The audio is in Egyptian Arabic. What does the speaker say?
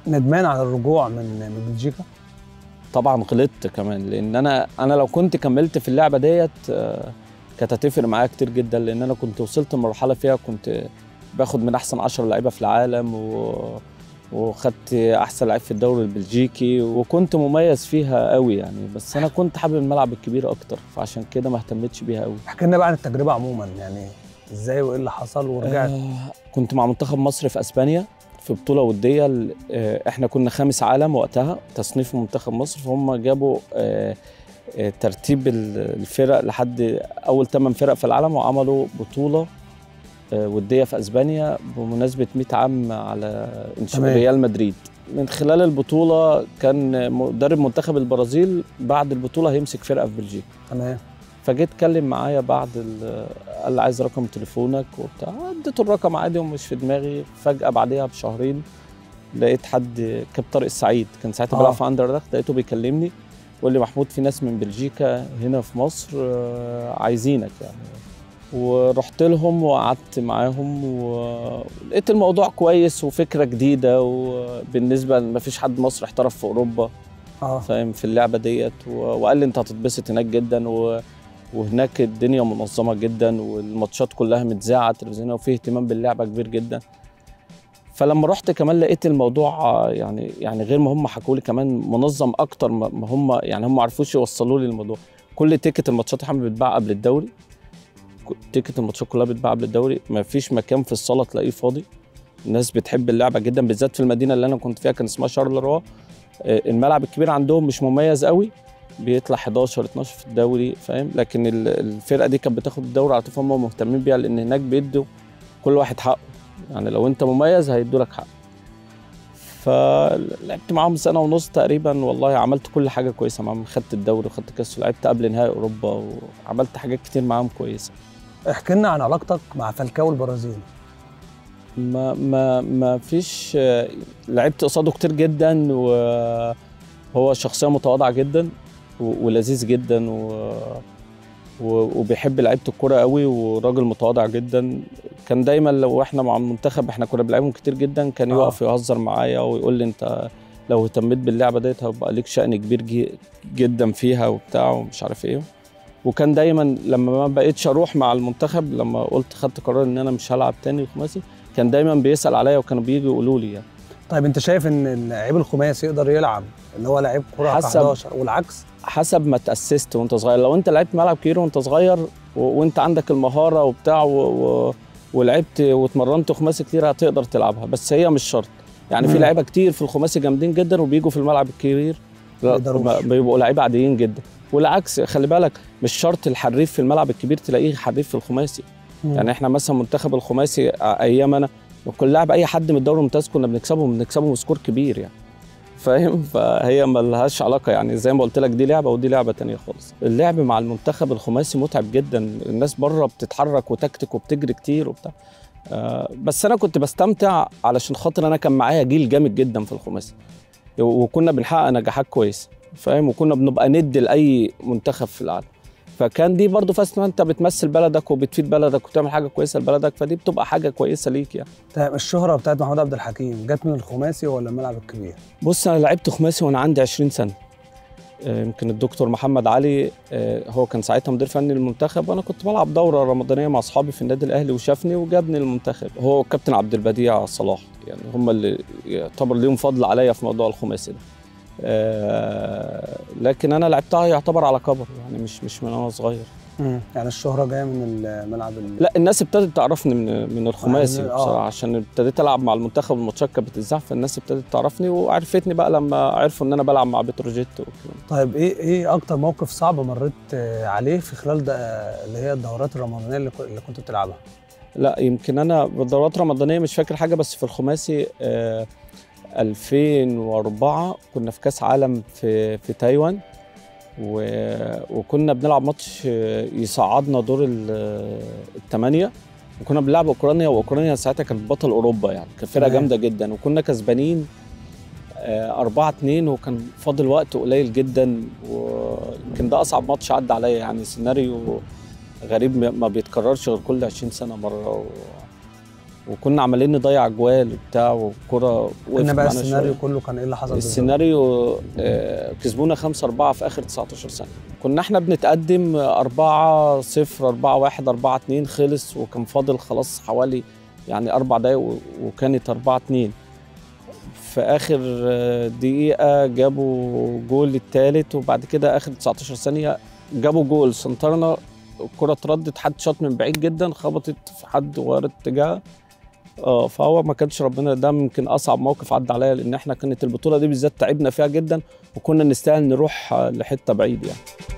ندمان على الرجوع من من بلجيكا طبعا غلطت كمان لان انا انا لو كنت كملت في اللعبه ديت آه، كانت هتفرق معايا كتير جدا لان انا كنت وصلت لمرحله فيها كنت باخد من احسن 10 لعيبه في العالم و... وخدت احسن لعيب في الدوري البلجيكي وكنت مميز فيها قوي يعني بس انا كنت حابب الملعب الكبير اكتر فعشان كده ما اهتمتش بيها قوي احكي لنا بقى عن التجربه عموما يعني ازاي وايه اللي حصل ورجعت آه كنت مع منتخب مصر في اسبانيا في بطوله وديه ال- آه احنا كنا خامس عالم وقتها تصنيف منتخب مصر فهم جابوا آه آه ترتيب ال- الفرق لحد اول 8 فرق في العالم وعملوا بطوله آه وديه في اسبانيا بمناسبه 100 عام على انشاء تمام. ريال مدريد من خلال البطوله كان مدرب منتخب البرازيل بعد البطوله هيمسك فرقه في بلجيكا تمام فجيت اتكلم معايا بعد ال- قال لي عايز رقم تليفونك وبتاع اديته الرقم عادي ومش في دماغي فجاه بعديها بشهرين لقيت حد كاب طارق السعيد كان ساعتها آه. بيلعب في اندر لقيته بيكلمني ويقول لي محمود في ناس من بلجيكا هنا في مصر آه، عايزينك يعني ورحت لهم وقعدت معاهم ولقيت الموضوع كويس وفكره جديده وبالنسبه ما فيش حد مصري احترف في اوروبا اه فاهم في اللعبه ديت و- وقال لي انت هتتبسط هناك جدا و... وهناك الدنيا منظمه جدا والماتشات كلها متذاعه على التلفزيون وفيه اهتمام باللعبه كبير جدا فلما رحت كمان لقيت الموضوع آه، يعني يعني غير ما هم حكوا لي كمان منظم اكتر ما ما هم يعني هم ما عرفوش يوصلوا لي الموضوع كل تيكت الماتشات يا محمد بتتباع قبل الدوري ك- تيكت الماتشات كلها بتتباع قبل الدوري ما فيش مكان في الصاله تلاقيه فاضي الناس بتحب اللعبه جدا بالذات في المدينه اللي انا كنت فيها كان اسمها شارلروا آه، الملعب الكبير عندهم مش مميز قوي بيطلع 11 12 في الدوري فاهم لكن ال- الفرقه دي كانت بتاخد الدوري على طول فهم مهتمين بيها لان هناك بيدوا كل واحد حقه يعني لو انت مميز هيدوا لك حق فلعبت معاهم سنه ونص تقريبا والله عملت كل حاجه كويسه معاهم خدت الدوري وخدت كاس ولعبت قبل نهائي اوروبا وعملت حاجات كتير معاهم كويسه احكي لنا عن علاقتك مع فالكاو البرازيلي ما ما ما فيش آه، لعبت قصاده كتير جدا وهو شخصيه متواضعه جدا و- ولذيذ جدا و و- وبيحب لعيبه الكوره قوي وراجل متواضع جدا كان دايما لو احنا مع المنتخب احنا كنا بنلعبهم كتير جدا كان آه. يقف يهزر معايا ويقول لي انت لو اهتميت باللعبه ديت هيبقى ليك شأن كبير جي- جدا فيها وبتاع ومش عارف ايه وكان دايما لما ما بقيتش اروح مع المنتخب لما قلت خدت قرار ان انا مش هلعب تاني خماسي كان دايما بيسأل عليا وكانوا بييجوا يقولوا لي يعني طيب انت شايف ان اللعيب الخماسي يقدر يلعب اللي هو لعيب كوره حسب- 11 والعكس حسب ما تأسست وانت صغير لو انت لعبت ملعب كبير وانت صغير و... وانت عندك المهارة وبتاع و... و... ولعبت واتمرنت خماسي كتير هتقدر تلعبها بس هي مش شرط يعني في مم. لعيبة كتير في الخماسي جامدين جدا وبيجوا في الملعب الكبير ما لا يقدروش. ما- بيبقوا لعيبة عاديين جدا والعكس خلي بالك مش شرط الحريف في الملعب الكبير تلاقيه حريف في الخماسي يعني احنا مثلا منتخب الخماسي ع- ايام انا كل لاعب اي حد من الدوري الممتاز كنا بنكسبه بنكسبه بسكور كبير يعني فاهم فهي ما لهاش علاقه يعني زي ما قلت لك دي لعبه ودي لعبه تانية خالص اللعب مع المنتخب الخماسي متعب جدا الناس بره بتتحرك وتكتك وبتجري كتير وبتاع آه بس انا كنت بستمتع علشان خاطر انا كان معايا جيل جامد جدا في الخماسي وكنا بنحقق نجاحات كويسه فاهم وكنا بنبقى ند لاي منتخب في العالم فكان دي برضو فاست انت بتمثل بلدك وبتفيد بلدك وتعمل حاجه كويسه لبلدك فدي بتبقى حاجه كويسه ليك يعني طيب الشهره بتاعت محمود عبد الحكيم جت من الخماسي ولا الملعب الكبير؟ بص انا لعبت خماسي وانا عندي 20 سنه آه، يمكن الدكتور محمد علي آه، هو كان ساعتها مدير فني للمنتخب وانا كنت بلعب دوره رمضانيه مع اصحابي في النادي الاهلي وشافني وجابني للمنتخب هو كابتن عبد البديع صلاح يعني هم اللي يعتبر ليهم فضل عليا في موضوع الخماسي ده آه، لكن انا لعبتها يعتبر على كبر يعني مش مش من وانا صغير يعني الشهره جايه من الملعب ال... لا الناس ابتدت تعرفني من من الخماسي يعني، آه. بصراحه عشان ابتديت العب مع المنتخب الماتشات كانت بتتذاع فالناس ابتدت تعرفني وعرفتني بقى لما عرفوا ان انا بلعب مع بتروجيت والكلام طيب ايه ايه اكتر موقف صعب مريت آه، عليه في خلال ده اللي هي الدورات الرمضانيه اللي, كو- اللي كنت بتلعبها؟ لا يمكن انا بالدورات الرمضانيه مش فاكر حاجه بس في الخماسي آه 2004 كنا في كاس عالم في في تايوان و... وكنا بنلعب ماتش آه، يصعدنا دور ال- الثمانيه وكنا بنلعب اوكرانيا واوكرانيا ساعتها كانت بطل اوروبا يعني كانت فرقه تمام. جامده جدا وكنا كسبانين 4 2 وكان فاضل وقت قليل جدا ويمكن ده اصعب ماتش عدى عليا يعني سيناريو غريب ما- ما بيتكررش غير كل 20 سنه مره و... وكنا عمالين نضيع اجوال وبتاع والكره وقفت قلنا بقى معانا السيناريو شوية. كله كان ايه اللي حصل بالظبط؟ السيناريو آه، كسبونا 5 4 في اخر 19 سنه كنا احنا بنتقدم 4 0 4 1 4 2 خلص وكان فاضل خلاص حوالي يعني اربع دقايق و- وكانت 4 2 في اخر آه، دقيقه جابوا جول الثالث وبعد كده اخر 19 ثانيه جابوا جول سنترنا الكره اتردت حد شاط من بعيد جدا خبطت في حد وغيرت اتجاهها اه فهو ما كانش ربنا ده يمكن اصعب موقف عدى عليا لان احنا كانت البطوله دي بالذات تعبنا فيها جدا وكنا نستاهل نروح آه، لحته بعيد يعني